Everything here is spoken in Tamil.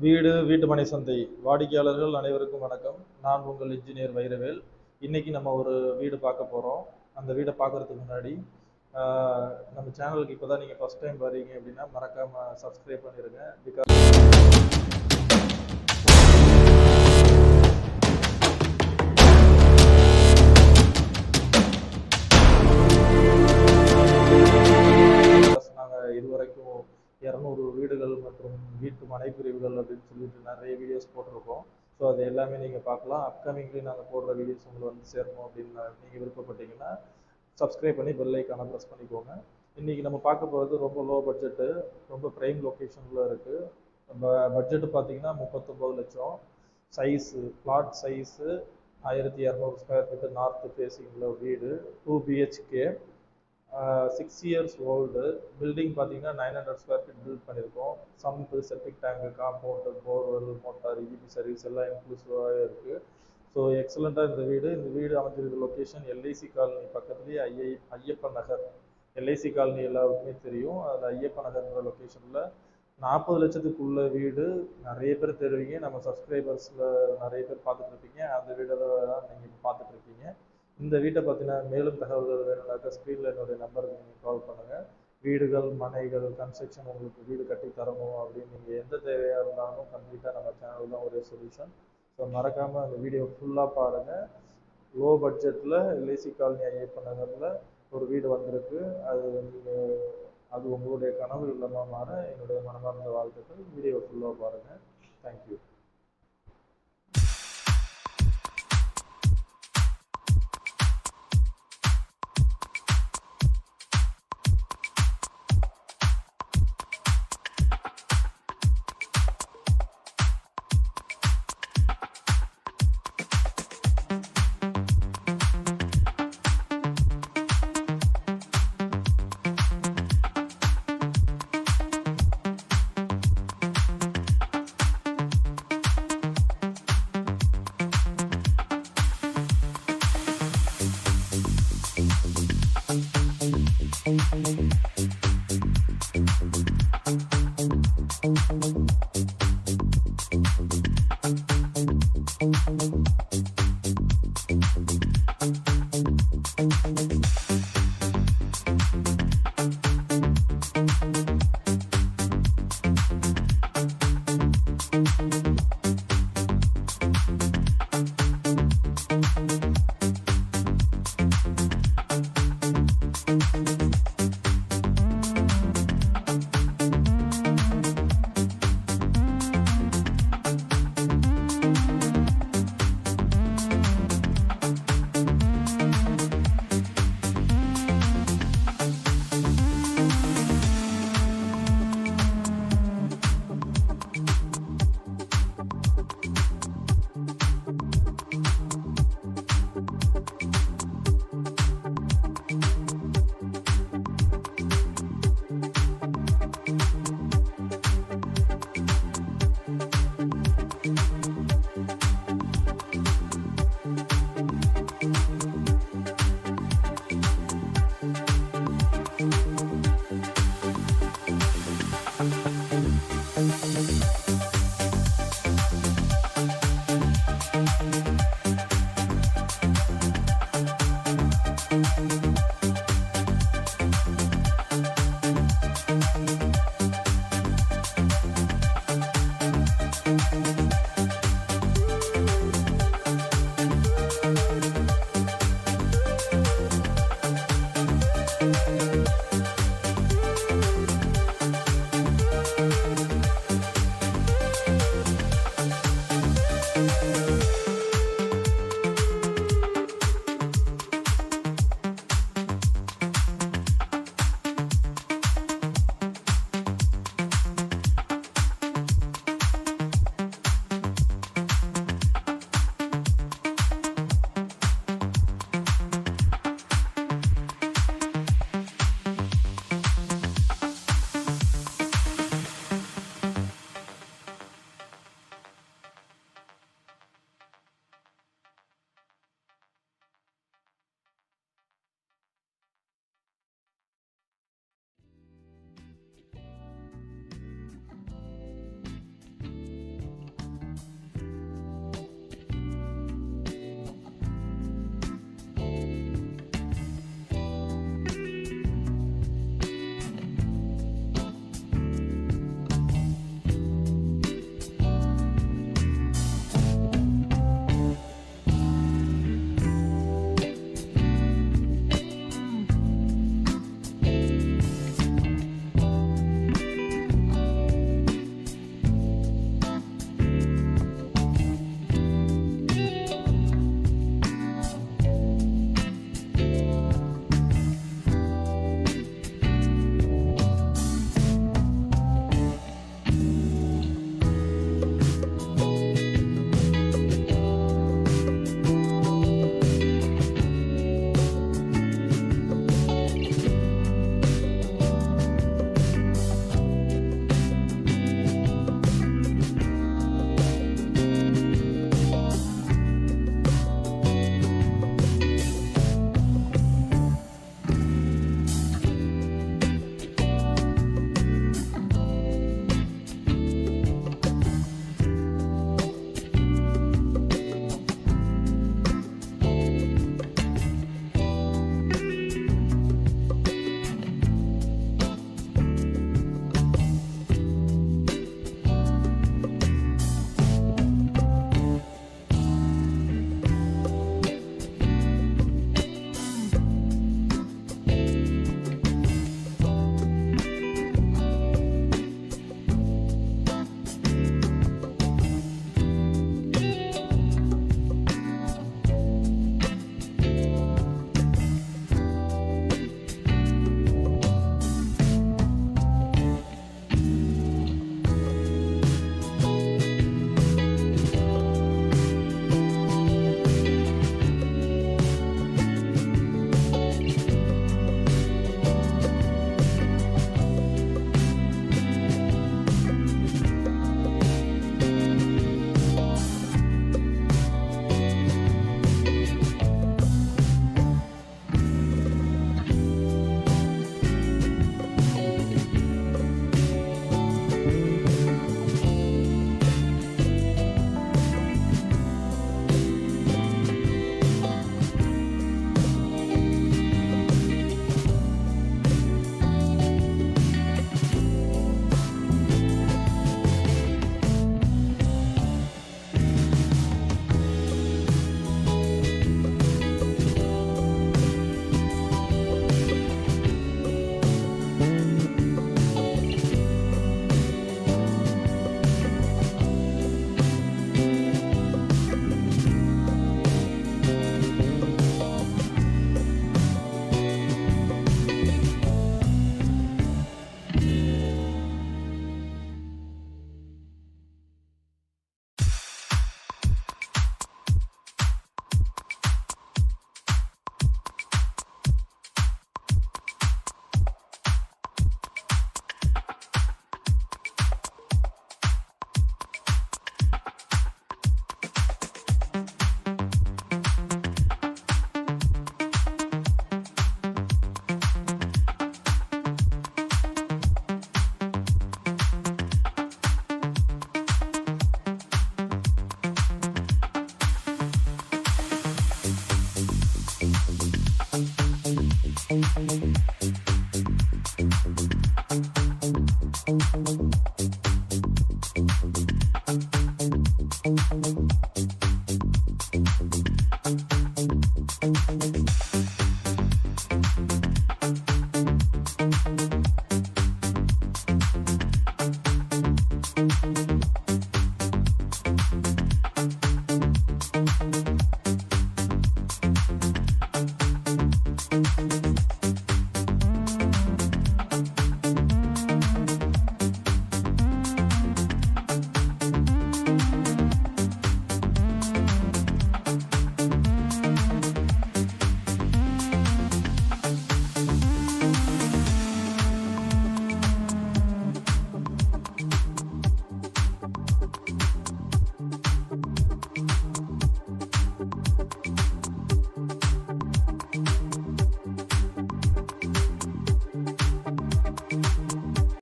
வீடு வீட்டுமனை சந்தை வாடிக்கையாளர்கள் அனைவருக்கும் வணக்கம் நான் உங்கள் இன்ஜினியர் வைரவேல் இன்னைக்கு நம்ம ஒரு வீடு பார்க்க போகிறோம் அந்த வீடை பார்க்கறதுக்கு முன்னாடி ஆஹ், நம்ம சேனலுக்கு இப்போ தான் நீங்கள் ஃபஸ்ட் டைம் வரீங்க அப்படின்னா மறக்காமல் சப்ஸ்கிரைப் பண்ணிடுங்க பிகாஸ் நாங்கள் இதுவரைக்கும் இரநூறு வீடுகள் மற்றும் வீட்டு மனை பிரிவுகள் அப்படின்னு சொல்லிட்டு நிறைய வீடியோஸ் போட்டிருக்கோம் ஸோ அது எல்லாமே நீங்கள் பார்க்கலாம் அப்கமிங்லேயும் நாங்கள் போடுற வீடியோஸ் உங்களுக்கு வந்து சேரணும் அப்படின்னு நீங்கள் விருப்பப்பட்டீங்கன்னா சப்ஸ்கிரைப் பண்ணி பெல் ஐக்கானை ப்ரெஸ் பண்ணிக்கோங்க இன்றைக்கி நம்ம பார்க்க போகிறது ரொம்ப லோ பட்ஜெட்டு ரொம்ப ப்ரைம் லொக்கேஷனில் இருக்குது நம்ம பட்ஜெட்டு பார்த்தீங்கன்னா முப்பத்தொம்போது லட்சம் சைஸு பிளாட் சைஸு ஆயிரத்தி இரநூறு ஸ்கொயர் ஃபீட்டு நார்த்து ஃபேஸிங்கில் வீடு two BHK six years old building பார்த்தீங்கன்னா nine hundred square feet built பண்ணியிருக்கோம் sump septic tank compound borewell motor EB service எல்லாம் இன்க்ளூசிவாகவே இருக்குது ஸோ எக்ஸலண்ட்டாக இந்த வீடு இந்த வீடு அமைஞ்சிருக்க லொக்கேஷன் எல்ஐசி காலனி பக்கத்துலேயே ஐஐ ஐயப்பன் நகர் எல்ஐசி காலனி எல்லாருக்குமே தெரியும் அது ஐயப்பன் நகர்ங்கிற லொக்கேஷனில் நாற்பது லட்சத்துக்குள்ள வீடு நிறைய பேர் தெரிவிங்க நம்ம சப்ஸ்கிரைபர்ஸில் நிறைய பேர் பார்த்துட்டு இருப்பீங்க அந்த வீடை தான் நீங்கள் பார்த்துட்டு இருக்கீங்க இந்த வீட்டை பற்றின மேலும் தகவல்கள் வேணும்னாக்கா ஸ்க்ரீனில் என்னுடைய நம்பருக்கு நீங்கள் கால் பண்ணுங்கள் வீடுகள் மனைகள் கன்ஸ்ட்ரக்ஷன் உங்களுக்கு வீடு கட்டி தரணும் அப்படின்னு நீங்கள் எந்த தேவையாக இருந்தாலும் கம்ப்ளீட்டாக நம்ம சேனல் தான் ஒரே சொல்யூஷன் ஸோ மறக்காமல் அந்த வீடியோ ஃபுல்லாக பாருங்கள் லோ பட்ஜெட்டில் எல்ஐசி காலனி ஐயப்பன் நகரில் ஒரு வீடு வந்திருக்கு அது நீங்கள் அது உங்களுடைய கனவு இல்லமாக மாற என்னுடைய மனமார்ந்த வாழ்த்துக்கள் வீடியோ ஃபுல்லாக பாருங்கள் தேங்க்யூ பண்ணுங்கள்